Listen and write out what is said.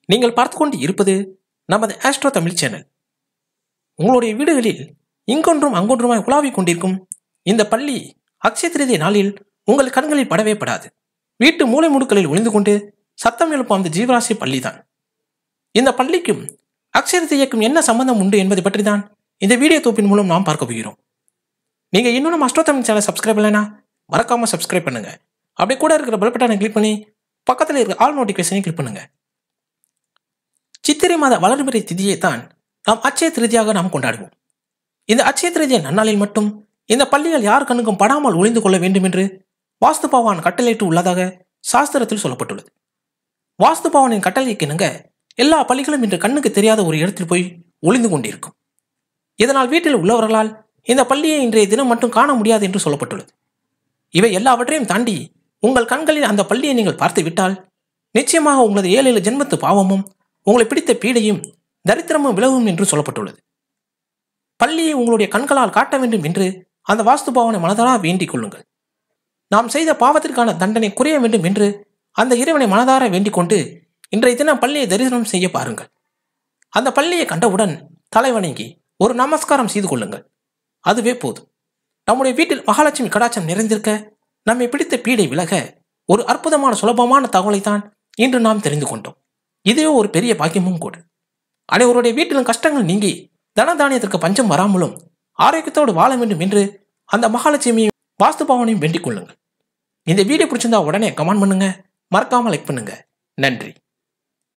நீங்கள் பார்த்து கொண்டு இருப்பது நமது ஆஸ்ட்ரோ தமிழ் சேனல் உங்களுடைய வீடுகளில் இங்கொன்றும் அங்கொன்றுமாய் உலாவிக் கொண்டிருக்கும் இந்த பள்ளி அக்ஷய திருதிய நாளில் உங்கள் கண்களில் படவே படாது வீட்டு மூலை முடுக்களில் ஒளிந்து கொண்டு சத்தம் எழுப்பும் அந்த ஜீவராசி பள்ளிதான் இந்த பள்ளிக்கும் அக்ஷய திருதியக்கும் என்ன சம்பந்தம் உண்டு என்பதை பற்றி தான் இந்த வீடியோ தொப்பின் மூலம் நாம் பார்க்க போகிறோம் நீங்க இன்னும் நம்ம அஸ்ட்ரோ தமிழ் சேனல் சப்ஸ்கிரைப் இல்லைனா மறக்காம சப்ஸ்கிரைப் பண்ணுங்க அப்படியே கூட இருக்கிற பெல் பட்டனை கிளிக் பண்ணி பக்கத்தில் இருக்கிற ஆல் நோட்டிஃபிகேஷனை கிளிக் பண்ணுங்க சித்திரை மாத வளர்பிறை திதியை தான் நாம் அச்சய திருதியாக நாம் கொண்டாடுவோம் இந்த அச்சய திருதிய நன்னாளில் மட்டும் இந்த பள்ளிகள் யார் கண்ணுக்கும் படாமல் ஒளிந்து கொள்ள வேண்டும் என்று வாஸ்து பகவான் கட்டளையிட்டு உள்ளதாக சாஸ்திரத்தில் சொல்லப்பட்டுள்ளது வாஸ்து பகவானின் கட்டளைக்கு இணங்க எல்லா பள்ளிகளும் இன்று கண்ணுக்கு தெரியாத ஒரு இடத்தில் போய் ஒளிந்து கொண்டிருக்கும் இதனால் வீட்டில் உள்ளவர்களால் இந்த பள்ளியை இன்றைய தினம் மட்டும் காண முடியாது என்று சொல்லப்பட்டுள்ளது இவை எல்லாவற்றையும் தாண்டி உங்கள் கண்களில் அந்த பள்ளியை நீங்கள் பார்த்து விட்டால் நிச்சயமாக உங்களது ஏழு ஏழு ஜென்மத்து பாவமும் உங்களை பிடித்த பீடையும் தரித்திரமும் விலகும் என்று சொல்லப்பட்டுள்ளது பள்ளியை உங்களுடைய கண்களால் காட்ட வேண்டும் என்று அந்த வாஸ்து பாவனை மனதாரா வேண்டிக் கொள்ளுங்கள் நாம் செய்த பாவத்திற்கான தண்டனை குறைய வேண்டும் என்று அந்த இறைவனை மனதார வேண்டிக் கொண்டு இன்றைய தினம் பள்ளியை தரிசனம் செய்ய பாருங்கள் அந்த பள்ளியை கண்டவுடன் தலைவணங்கி ஒரு நமஸ்காரம் செய்து கொள்ளுங்கள் அதுவே போதும் நம்முடைய வீட்டில் மகாலட்சுமி கடாச்சம் நிறைந்திருக்க நம்மை பிடித்த பீடை விலக ஒரு அற்புதமான சுலபமான தகவலை தான் இன்று நாம் தெரிந்து கொண்டோம் இதுவே ஒரு பெரிய பாக்கியமும் கூட அனைவருடைய வீட்டிலும் கஷ்டங்கள் நீங்கி தனதானியத்திற்கு பஞ்சம் வராமலும் ஆரோக்கியத்தோடு வாழ வேண்டும் என்று அந்த மகாலட்சுமியும் வாஸ்து பவனையும் வேண்டிக் கொள்ளுங்கள் இந்த வீடியோ பிடிச்சிருந்தா உடனே கமெண்ட் பண்ணுங்க மறக்காம லைக் பண்ணுங்க நன்றி